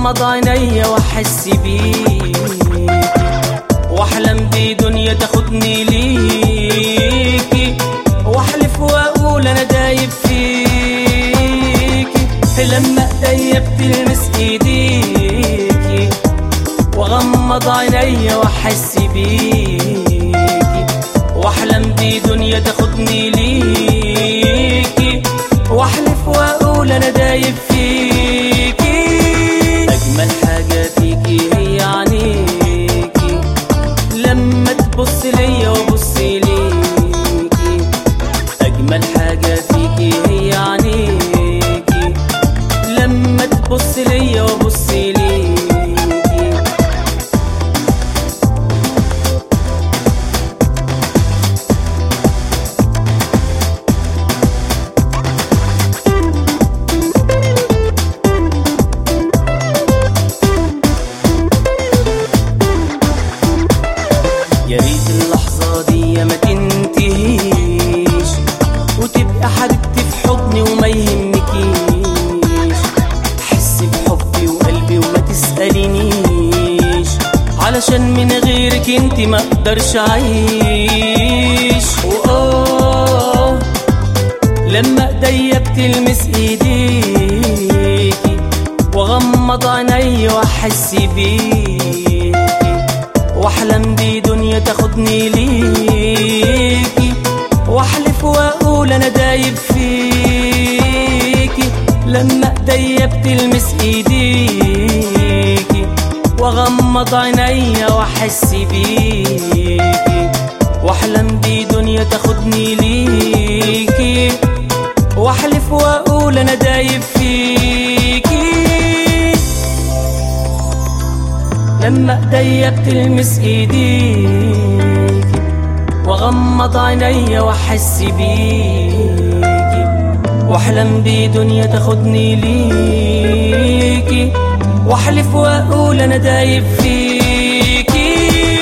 واغمض عيني واحس بيك واحلم دي دنيا تاخدني ليكي واحلف واقول انا دايب فيكي لما ايديا بتلمس ايديكي واغمض عيني واحس بيكي واحلم دي دنيا تاخدني ليكي واحلف واقول انا دايب فيكي اجمل حاجه فيكي هي عينيكي لما تبص ليا وابص ليكي اجمل حاجه فيكي هي عينيكي لما تبص ليا وابص ليكي يا ريت اللحظة دي ما تنتهيش وتبقى حبيبتي في حضني وما يهمكيش حس بحبي وقلبي وما تسألينيش علشان من غيرك انت ما اقدرش اعيش واه لما ايديا بتلمس ايديكي واغمض عيني واحس بيكي واحلم دي دنيا تاخدني ليكي واحلف واقول انا دايب فيكي لما ايديا بتلمس ايديكي واغمض عيني واحس بيكي واحلم دي دنيا تاخدني ليكي واحلف واقول انا دايب فيكي لما ايديا بتلمس ايديكي واغمض عيني واحس بيكي واحلم بي دنيا تاخدني ليكي واحلف واقول انا دايب فيكي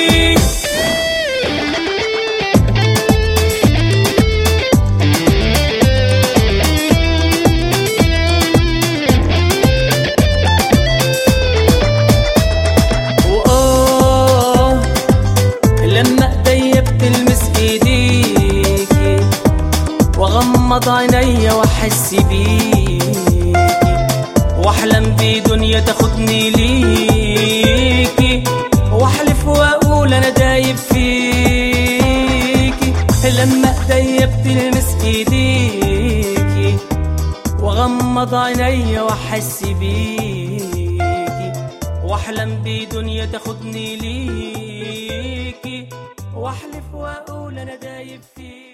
وآه لما ايديا بتلمس ايديكي واغمض عيني واحس بيكي واحلم دي دنيا تاخدني ليكي واحلف واقول انا دايب فيكي لما ايديا بتلمس ايديكي واغمض عيني واحس بيكي واحلم بي دنيا تاخدني ليكي واحلف واقول انا دايب فيكي